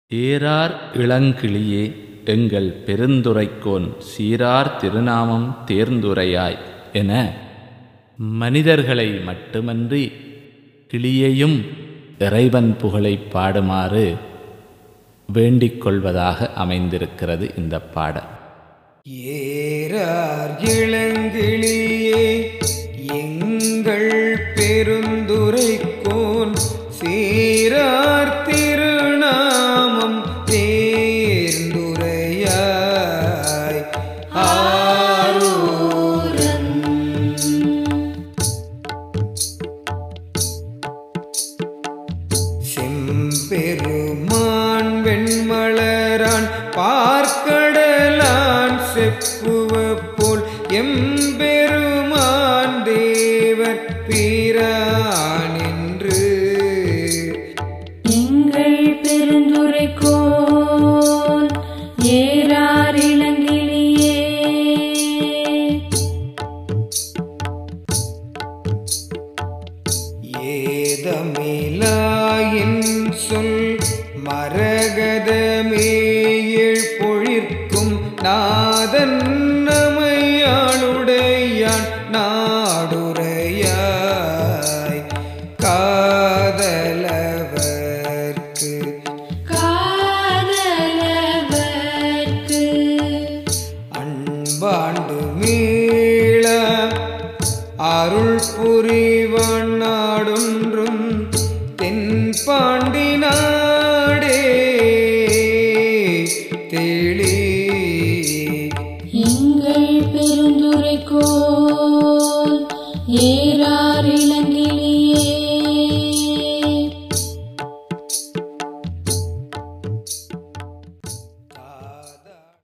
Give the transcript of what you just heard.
ஏரார் இளங்கிளியே எங்கள் பெருந்துரைக்கோன் சீரார் திருநாமம் தேர்ந்துரையாய் என மனிதர்களை மட்டுமன்றி கிளியையும் இறைவன் புகழைப் பாடுமாறு வேண்டிக் கொள்வதாக அமைந்திருக்கிறது இந்த பாடல் ஏறார் இளங்கிளியே எங்கள் பெருந்துரைக்கோன் சீரார் திருநாமம் தேர்ந்துரையாய் ஆரூரன் செம்பெருமான் வெண்மலரான் பார்க்கடலான் செப்புவ போல் எம்பெருமான் தேவர் பிரான் என்று எங்கள் பெருந்துரைக்கோன் ஏறார் இளங்கிளியே ஏதமிலாயின் சொல் மரகதமேயள் பொழிற்கும் நாதன் நமையாளுடையான் நாடுரையாய் காதலவர்க்கு காதலவர்க்கு அன்பாண்டு மீள அருள் புரிவான் நாடொன்றும் தென்பாண்டி நாடே தெளி